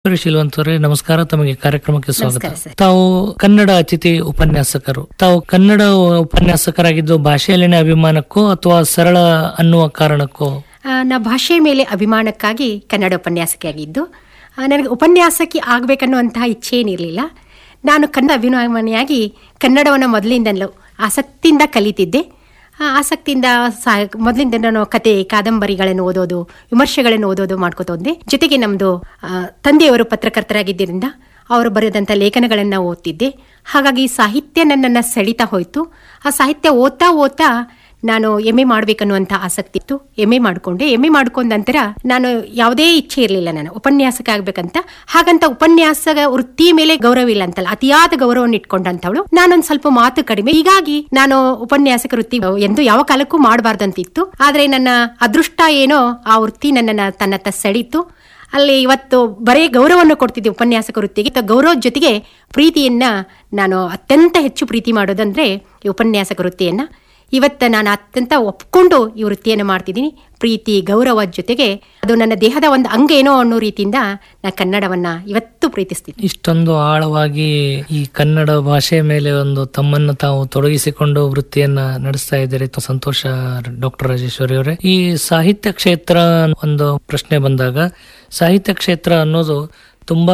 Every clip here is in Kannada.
ಶೀಲವಂತ್ ಅವರೇ ನಮಸ್ಕಾರ ತಮಗೆ ಕಾರ್ಯಕ್ರಮಕ್ಕೆ ಸ್ವಾಗತ ನಮಸ್ಕಾರ ಸರ್. ತಾವು ಕನ್ನಡ ಅತಿಥಿ ಉಪನ್ಯಾಸಕರು ತಾವು ಕನ್ನಡ ಉಪನ್ಯಾಸಕರಾಗಿದ್ದು ಭಾಷೆಯಲ್ಲಿನ ಅಭಿಮಾನಕ್ಕೋ ಅಥವಾ ಸರಳ ಅನ್ನುವ ಕಾರಣಕ್ಕೋ ಆ, ನಾ ಭಾಷೆ ಮೇಲೆ ಅಭಿಮಾನಕ್ಕಾಗಿ ಕನ್ನಡ ಉಪನ್ಯಾಸಕಿಯಾಗಿದ್ದು ಆ, ನನಗೆ ಉಪನ್ಯಾಸಕಿ ಆಗಬೇಕನ್ನುವಂತಹ ಇಚ್ಛೆ ಏನಿರಲಿಲ್ಲ ನಾನು ಕನ್ನಡ ಅಭಿಮಾನಿಯಾಗಿ ಕನ್ನಡವನ್ನು ಮೊದಲಿಂದಲೂ ಆಸಕ್ತಿಯಿಂದ ಕಲಿತಿದ್ದೆ ಆ, ಆಸಕ್ತಿಯಿಂದ ಸಾ ಮೊದಲಿಂದ ನಾನು ಕತೆ ಕಾದಂಬರಿಗಳನ್ನು ಓದೋದು ವಿಮರ್ಶೆಗಳನ್ನು ಓದೋದು ಮಾಡ್ಕೋತ ಹೋದೆ ಜೊತೆಗೆ ನಮ್ಮದು ತಂದೆಯವರು ಪತ್ರಕರ್ತರಾಗಿದ್ದರಿಂದ ಅವರು ಬರೆದಂಥ ಲೇಖನಗಳನ್ನು ಓದ್ತಿದ್ದೆ ಹಾಗಾಗಿ ಸಾಹಿತ್ಯ ನನ್ನನ್ನು ಸೆಳೀತಾ ಹೋಯಿತು ಆ ಸಾಹಿತ್ಯ ಓದ್ತಾ ಓದ್ತಾ ನಾನು ಎಮ್ ಎ ಮಾಡ್ಬೇಕನ್ನುವಂಥ ಆಸಕ್ತಿ ಇತ್ತು ಎಮ್ ಎ ಮಾಡ್ಕೊಂಡೆ ಎಮ್ ಎ ಮಾಡ್ಕೊಂಡ ನಂತರ ನಾನು ಯಾವುದೇ ಇಚ್ಛೆ ಇರಲಿಲ್ಲ ನಾನು ಉಪನ್ಯಾಸಕ ಆಗ್ಬೇಕಂತ ಹಾಗಂತ ಉಪನ್ಯಾಸಕ ವೃತ್ತಿ ಮೇಲೆ ಗೌರವ ಇಲ್ಲ ಅಂತಲ್ಲ ಅತಿಯಾದ ಗೌರವವನ್ನು ಇಟ್ಕೊಂಡಂತವಳು ನಾನೊಂದ್ ಸ್ವಲ್ಪ ಮಾತು ಕಡಿಮೆ ಹೀಗಾಗಿ ನಾನು ಉಪನ್ಯಾಸಕ ವೃತ್ತಿ ಎಂದು ಯಾವ ಕಾಲಕ್ಕೂ ಮಾಡಬಾರ್ದಂತಿತ್ತು ಆದ್ರೆ ನನ್ನ ಅದೃಷ್ಟ ಏನೋ ಆ ವೃತ್ತಿ ನನ್ನನ್ನ ತನ್ನತ್ತ ಸೆಳೀತು ಅಲ್ಲಿ ಇವತ್ತು ಬರೀ ಗೌರವವನ್ನು ಕೊಡ್ತಿದ್ದೆ ಉಪನ್ಯಾಸಕ ವೃತ್ತಿಗೆ ತ- ಗೌರವದ ಜೊತೆಗೆ ಪ್ರೀತಿಯನ್ನ ನಾನು ಅತ್ಯಂತ ಹೆಚ್ಚು ಪ್ರೀತಿ ಮಾಡೋದಂದ್ರೆ ಈ ಉಪನ್ಯಾಸಕ ವೃತ್ತಿಯನ್ನ ಇವತ್ತು ನಾನು ಅತ್ಯಂತ ಒಪ್ಕೊಂಡು ಈ ವೃತ್ತಿಯನ್ನು ಮಾಡ್ತಿದ್ದೀನಿ ಪ್ರೀತಿ ಗೌರವದ ಜೊತೆಗೆ ಅದು ನನ್ನ ದೇಹದ ಒಂದು ಅಂಗ ಏನೋ ಅನ್ನೋ ರೀತಿಯಿಂದ ನಾನು ಕನ್ನಡವನ್ನ ಇವತ್ತು ಪ್ರೀತಿಸ್ತೀನಿ ಇಷ್ಟೊಂದು ಆಳವಾಗಿ ಈ ಕನ್ನಡ ಭಾಷೆ ಮೇಲೆ ಒಂದು ತಮ್ಮನ್ನು ತಾವು ತೊಡಗಿಸಿಕೊಂಡು ವೃತ್ತಿಯನ್ನ ನಡೆಸ್ತಾ ಇದ್ದೀರಿ ತ- ಸಂತೋಷ ಡಾಕ್ಟರ್ ರಾಜೇಶ್ವರಿ ಅವರೇ ಈ ಸಾಹಿತ್ಯ ಕ್ಷೇತ್ರ ಒಂದು ಪ್ರಶ್ನೆ ಬಂದಾಗ ಸಾಹಿತ್ಯ ಕ್ಷೇತ್ರ ಅನ್ನೋದು ತುಂಬಾ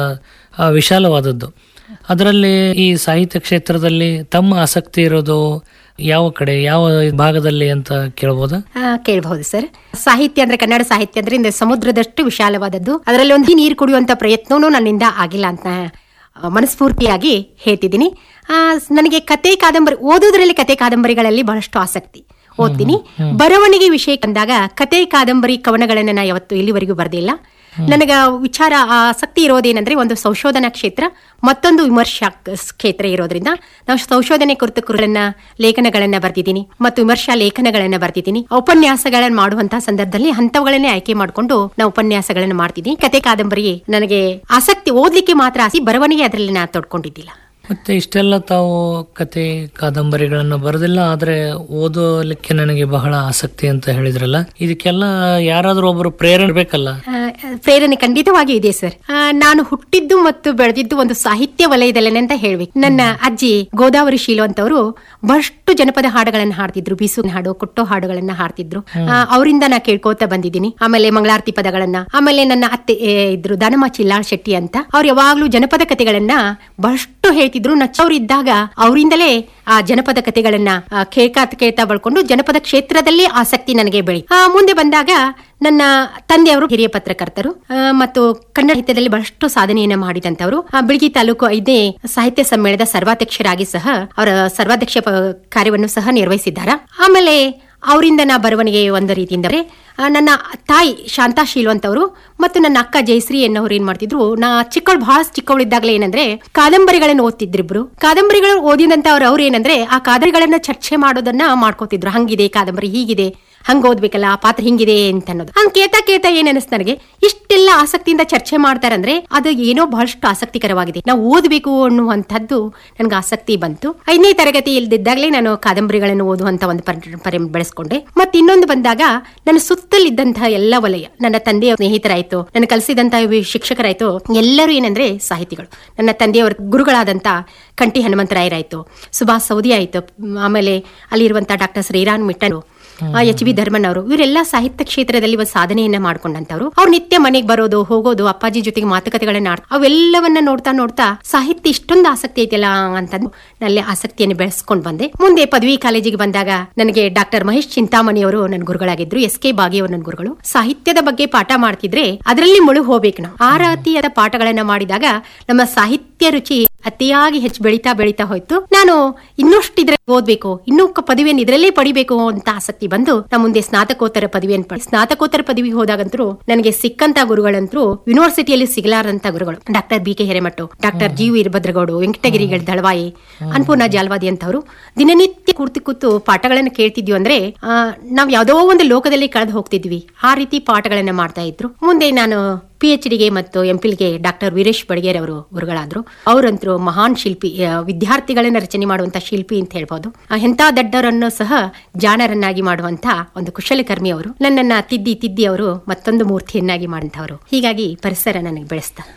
ಆ, ವಿಶಾಲವಾದದ್ದು ಅದರಲ್ಲಿ ಈ ಸಾಹಿತ್ಯ ಕ್ಷೇತ್ರದಲ್ಲಿ ತಮ್ಮ ಆಸಕ್ತಿ ಇರೋದು ಯಾವ ಕಡೆ ಯಾವ ಭಾಗದಲ್ಲಿ ಅಂತ ಕೇಳ್ಬೋದಾ ಆ, ಕೇಳಬಹುದು ಸರ್ ಸಾಹಿತ್ಯ ಅಂದ್ರೆ ಕನ್ನಡ ಸಾಹಿತ್ಯ ಅಂದ್ರೆ ಇಂದು ಸಮುದ್ರದಷ್ಟು ವಿಶಾಲವಾದದ್ದು ಅದರಲ್ಲಿ ಒಂದು ನೀರು ಕುಡಿಯುವಂತ ಪ್ರಯತ್ನವೂ ನನ್ನಿಂದ ಆಗಿಲ್ಲ ಅಂತ ಆ, ಮನಸ್ಫೂರ್ತಿಯಾಗಿ ಹೇಳ್ತಿದ್ದೀನಿ ಆ, ನನಗೆ ಕತೆ ಕಾದಂಬರಿ ಓದೋದ್ರಲ್ಲಿ ಕತೆ ಕಾದಂಬರಿಗಳಲ್ಲಿ ಬಹಳಷ್ಟು ಆಸಕ್ತಿ ಓದ್ತೀನಿ ಬರವಣಿಗೆ ವಿಷಯಕ್ಕೆ ಬಂದಾಗ ಕತೆ ಕಾದಂಬರಿ ಕವನಗಳನ್ನ ನಾ ಯಾವತ್ತು ಇಲ್ಲಿವರೆಗೂ ಬರೆದಿಲ್ಲ ನನಗ ವಿಚಾರ ಆಸಕ್ತಿ ಇರೋದೇನೆಂದ್ರೆ ಒಂದು ಸಂಶೋಧನಾ ಕ್ಷೇತ್ರ ಮತ್ತೊಂದು ವಿಮರ್ಶಾ ಕ- ಕ್ಷೇತ್ರ ಇರೋದ್ರಿಂದ ನಾವು ಸಂಶೋಧನೆ ಕುರಿತು ಕುರಿಗಳನ್ನ ಲೇಖನಗಳನ್ನ ಬರ್ತಿದ್ದೀನಿ ಮತ್ತು ವಿಮರ್ಶಾ ಲೇಖನಗಳನ್ನ ಬರ್ತಿದ್ದೀನಿ ಉಪನ್ಯಾಸಗಳನ್ನ ಮಾಡುವಂತಹ ಸಂದರ್ಭದಲ್ಲಿ ಹಂತಗಳನ್ನೇ ಆಯ್ಕೆ ಮಾಡಿಕೊಂಡು ನಾವು ಉಪನ್ಯಾಸಗಳನ್ನ ಮಾಡ್ತಿದ್ದೀನಿ ಕತೆ ಕಾದಂಬರಿ ನನಗೆ ಆಸಕ್ತಿ ಓದ್ಲಿಕ್ಕೆ ಮಾತ್ರ ಆಸಿ ಬರವಣಿಗೆ ಅದರಲ್ಲಿ ನಾ ತೊಡ್ಕೊಂಡಿದ್ದಿಲ್ಲ ಮತ್ತೆ ಇಷ್ಟೆಲ್ಲ ತಾವು ಕತೆ ಕಾದಂಬರಿಗಳನ್ನು ಬರೆದಿಲ್ಲ ಆದ್ರೆ ಓದಲಿಕ್ಕೆ ನನಗೆ ಬಹಳ ಆಸಕ್ತಿ ಅಂತ ಹೇಳಿದ್ರಲ್ಲ ಇದಕ್ಕೆಲ್ಲ ಯಾರಾದ್ರೂ ಒಬ್ಬರು ಪ್ರೇರಣೆ ಬೇಕಲ್ಲ ಆ, ಪ್ರೇರಣೆ ಖಂಡಿತವಾಗಿ ಇದೆ ಸರ್ ಆ, ನಾನು ಹುಟ್ಟಿದ್ದು ಮತ್ತು ಬೆಳೆದಿದ್ದು ಒಂದು ಸಾಹಿತ್ಯ ವಲಯದಲ್ಲೇ ಅಂತ ಹೇಳ್ಬೇಕು ನನ್ನ ಅಜ್ಜಿ ಗೋದಾವರಿ ಶೀಲು ಅಂತವರು ಬಹಳಷ್ಟು ಜನಪದ ಹಾಡುಗಳನ್ನ ಹಾಡ್ತಿದ್ರು ಬೀಸು ಹಾಡು ಕೊಟ್ಟೋ ಹಾಡುಗಳನ್ನ ಹಾಡ್ತಿದ್ರು ಆ, ಅವರಿಂದ ನಾ ಕೇಳ್ಕೋತಾ ಬಂದಿದ್ದೀನಿ ಆಮೇಲೆ ಮಂಗಳಾರತಿ ಪದಗಳನ್ನ ಆಮೇಲೆ ನನ್ನ ಅತ್ತೆ ಏ, ಇದ್ರು ದಾನಮ್ಮ ಚಿಲ್ಲಾಳ್ ಶೆಟ್ಟಿ ಅಂತ ಅವ್ರು ಯಾವಾಗ್ಲೂ ಜನಪದ ಕಥೆಗಳನ್ನ ಬಹಳಷ್ಟು ಹೇಳ್ತಿದ್ರು ನಚ್ಚವ್ರಿದ್ದಾಗ ಅವರಿಂದಲೇ ಆ ಜನಪದ ಕಥೆಗಳನ್ನ ಆ, ಕೇಳ್ತಾ ಕೇಳ್ತಾ ಬಳ್ಕೊಂಡು ಜನಪದ ಕ್ಷೇತ್ರದಲ್ಲಿ ಆಸಕ್ತಿ ನನಗೆ ಬೆಳಿ ಆ, ಮುಂದೆ ಬಂದಾಗ ನನ್ನ ತಂದೆಯವರು ಹಿರಿಯ ಪತ್ರಕರ್ತರು ಆ, ಮತ್ತು ಕನ್ನಡ ಸಾಹಿತ್ಯದಲ್ಲಿ ಬಹಳಷ್ಟು ಸಾಧನೆಯನ್ನ ಮಾಡಿದಂತವರು ಆ, ಬಿಳ್ಗಿ ತಾಲೂಕು ಐದನೇ ಸಾಹಿತ್ಯ ಸಮ್ಮೇಳನದ ಸರ್ವಾಧ್ಯಕ್ಷರಾಗಿ ಸಹ ಅವರ ಸರ್ವಾಧ್ಯಕ್ಷ ಪ- ಕಾರ್ಯವನ್ನು ಸಹ ನಿರ್ವಹಿಸಿದ್ದಾರೆ ಆಮೇಲೆ ಅವರಿಂದ ನಾ ಬರವಣಿಗೆ ಒಂದು ರೀತಿಯಿಂದ ಅಂದ್ರೆ, ಆ, ನನ್ನ ತಾಯಿ ಶಾಂತಾ ಶೀಲ್ವಂತವರು ಮತ್ತು ನನ್ನ ಅಕ್ಕ ಜಯಶ್ರೀ ಎನ್ನೋರು ಏನ್ ಮಾಡ್ತಿದ್ರು ನಾ ಚಿಕ್ಕವಳು ಬಹಳ ಚಿಕ್ಕವಳಿದ್ದಾಗಲೇ ಏನಂದ್ರೆ ಕಾದಂಬರಿಗಳನ್ನು ಓದ್ತಿದ್ರಿಬ್ರು ಕಾದಂಬರಿಗಳು ಓದಿದಂತ ಅವ್ರು ಅವ್ರು ಏನಂದ್ರೆ ಆ ಕಾದಂಬರಿಗಳನ್ನ ಚರ್ಚೆ ಮಾಡೋದನ್ನ ಮಾಡ್ಕೋತಿದ್ರು ಹಂಗಿದೆ ಕಾದಂಬರಿ ಹೀಗಿದೆ ಹಂಗ ಓದ್ಬೇಕಲ್ಲ ಆ ಪಾತ್ರ ಹಿಂಗಿದೆ ಅಂತ ಅನ್ನೋದು ಹಂಗ ಕೇಳ್ತಾ ಕೇಳ್ತಾ ಏನ್ ಅನಿಸ್ತು ನನಗೆ ಇಷ್ಟೆಲ್ಲ ಆಸಕ್ತಿಯಿಂದ ಚರ್ಚೆ ಮಾಡ್ತಾರಂದ್ರೆ ಅದು ಏನೋ ಬಹಳಷ್ಟು ಆಸಕ್ತಿಕರವಾಗಿದೆ ನಾವು ಓದಬೇಕು ಅನ್ನುವಂಥದ್ದು ನನ್ಗೆ ಆಸಕ್ತಿ ಬಂತು ಐದನೇ ತರಗತಿ ಇಲ್ದಿದ್ದಾಗಲೇ ನಾನು ಕಾದಂಬರಿಗಳನ್ನು ಓದುವಂತ ಒಂದು ಪರ- ಪರಿ ಬೆಳೆಸ್ಕೊಂಡೆ ಮತ್ತೆ ಇನ್ನೊಂದು ಬಂದಾಗ ನನ್ನ ಸುತ್ತಲಿದ್ದಂತಹ ಎಲ್ಲ ವಲಯ ನನ್ನ ತಂದೆಯ ಸ್ನೇಹಿತರಾಯ್ತು ನನ್ನ ಕಲಿಸಿದಂತಹ ವಿ- ಶಿಕ್ಷಕರಾಯ್ತು ಎಲ್ಲರೂ ಏನಂದ್ರೆ ಸಾಹಿತಿಗಳು ನನ್ನ ತಂದೆಯವರ ಗುರುಗಳಾದಂತ ಕಂಟಿ ಹನುಮಂತರಾಯರಾಯ್ತು ಸುಭಾಷ್ ಸೌದಿ ಆಯ್ತು ಮ್, ಆಮೇಲೆ ಅಲ್ಲಿರುವಂತಹ ಡಾಕ್ಟರ್ ಶ್ರೀರಾಮ್ ಮಿಟ್ಟರು ಎಚ್ ಬಿ ಧರ್ಮನ್ ಅವರು ಇವರೆಲ್ಲ ಸಾಹಿತ್ಯ ಕ್ಷೇತ್ರದಲ್ಲಿ ಒಂದು ಸಾಧನೆಯನ್ನ ಮಾಡ್ಕೊಂಡಂತವ್ರು ಅವ್ರು ನಿತ್ಯ ಮನೆಗೆ ಬರೋದು ಹೋಗೋದು ಅಪ್ಪಾಜಿ ಜೊತೆಗೆ ಮಾತುಕತೆಗಳನ್ನ ಆಡ್ ಅವೆಲ್ಲವನ್ನ ನೋಡ್ತಾ ನೋಡ್ತಾ ಸಾಹಿತ್ಯ ಇಷ್ಟೊಂದು ಆಸಕ್ತಿ ಐತಿಲ್ಲ ಅಂತಂದು ನಲ್ಲಿ ಆಸಕ್ತಿಯನ್ನು ಬೆಳೆಸ್ಕೊಂಡು ಬಂದೆ ಮುಂದೆ ಪದವಿ ಕಾಲೇಜಿಗೆ ಬಂದಾಗ ನನಗೆ ಡಾಕ್ಟರ್ ಮಹೇಶ್ ಚಿಂತಾಮಣಿ ಅವರು ನನ್ನ ಗುರುಗಳಾಗಿದ್ರು ಎಸ್ ಕೆ ಬಾಗಿ ಅವರು ನನ್ನ ಗುರುಗಳು ಸಾಹಿತ್ಯದ ಬಗ್ಗೆ ಪಾಠ ಮಾಡ್ತಿದ್ರೆ ಅದರಲ್ಲಿ ಮುಳುಗ್ ಹೋಗ್ಬೇಕು ನಾವು ಆ ರೀತಿಯಾದ ಪಾಠಗಳನ್ನ ಮಾಡಿದಾಗ ನಮ್ಮ ಸಾಹಿತ್ಯ ರುಚಿ ಅತಿಯಾಗಿ ಹೆಚ್ಚು ಬೆಳೀತಾ ಬೆಳೀತಾ ಹೋಯ್ತು ನಾನು ಇನ್ನಷ್ಟು ಇದ್ರೆ ಓದ್ಬೇಕು ಇನ್ನೂ ಕ- ಪದವಿಯನ್ನು ಇದರಲ್ಲೇ ಪಡಿಬೇಕು ಅಂತ ಆಸಕ್ತಿ ಬಂದು ನಾ ಮುಂದೆ ಸ್ನಾತಕೋತ್ತರ ಪದವಿಯನ್ನು ಪಡಿ ಸ್ನಾತಕೋತ್ತರ ಪದವಿಗೆ ಹೋದಾಗಂತರೂ ನನಗೆ ಸಿಕ್ಕಂತ ಗುರುಗಳಂತರೂ ಯೂನಿವರ್ಸಿಟಿಯಲ್ಲಿ ಸಿಗಲಾರಂತ ಗುರುಗಳು doctor B K Hiremath doctor G Veerabhadragowda ವೆಂಕಟಗಿರಿಗಳ ದಳವಾಯಿ ಅನ್ಪೂರ್ಣ ಜಾಲ್ವಾದಿ ಅಂತವರು ದಿನನಿತ್ಯ ಕೂರ್ತಿ ಕೂತು ಪಾಠಗಳನ್ನು ಕೇಳ್ತಿದ್ವಿ ಅಂದ್ರೆ ಆ, ನಾವ್ ಯಾವ್ದೋ ಒಂದು ಲೋಕದಲ್ಲಿ ಕಳೆದು ಹೋಗ್ತಿದ್ವಿ ಆ ರೀತಿ ಪಾಠಗಳನ್ನ ಮಾಡ್ತಾ ಇದ್ರು ಮುಂದೆ ನಾನು ಪಿ ಎಚ್ ಡಿಗೆ ಮತ್ತು ಎಂ ಪಿಲ್ಗೆ ಡಾಕ್ಟರ್ ವೀರೇಶ್ ಬಡಗೇರ್ ಅವರು ಗುರುಗಳಾದ್ರು ಅವರಂತರೂ ಮಹಾನ್ ಶಿಲ್ಪಿ ಆ, ವಿದ್ಯಾರ್ಥಿಗಳನ್ನ ರಚನೆ ಮಾಡುವಂತ ಶಿಲ್ಪಿ ಅಂತ ಹೇಳ್ಬೋದು ಆ, ಎಂಥ ದಡ್ಡರನ್ನು ಸಹ ಜಾಣರನ್ನಾಗಿ ಮಾಡುವಂತ ಒಂದು ಕುಶಲಕರ್ಮಿ ಅವರು ನನ್ನನ್ನ ತಿದ್ದಿ ತಿದ್ದಿ ಅವರು ಮತ್ತೊಂದು ಮೂರ್ತಿಯನ್ನಾಗಿ ಮಾಡಿದವರು ಹೀಗಾಗಿ ಪರಿಸರ ನನಗೆ ಬೆಳೆಸ್ತಾ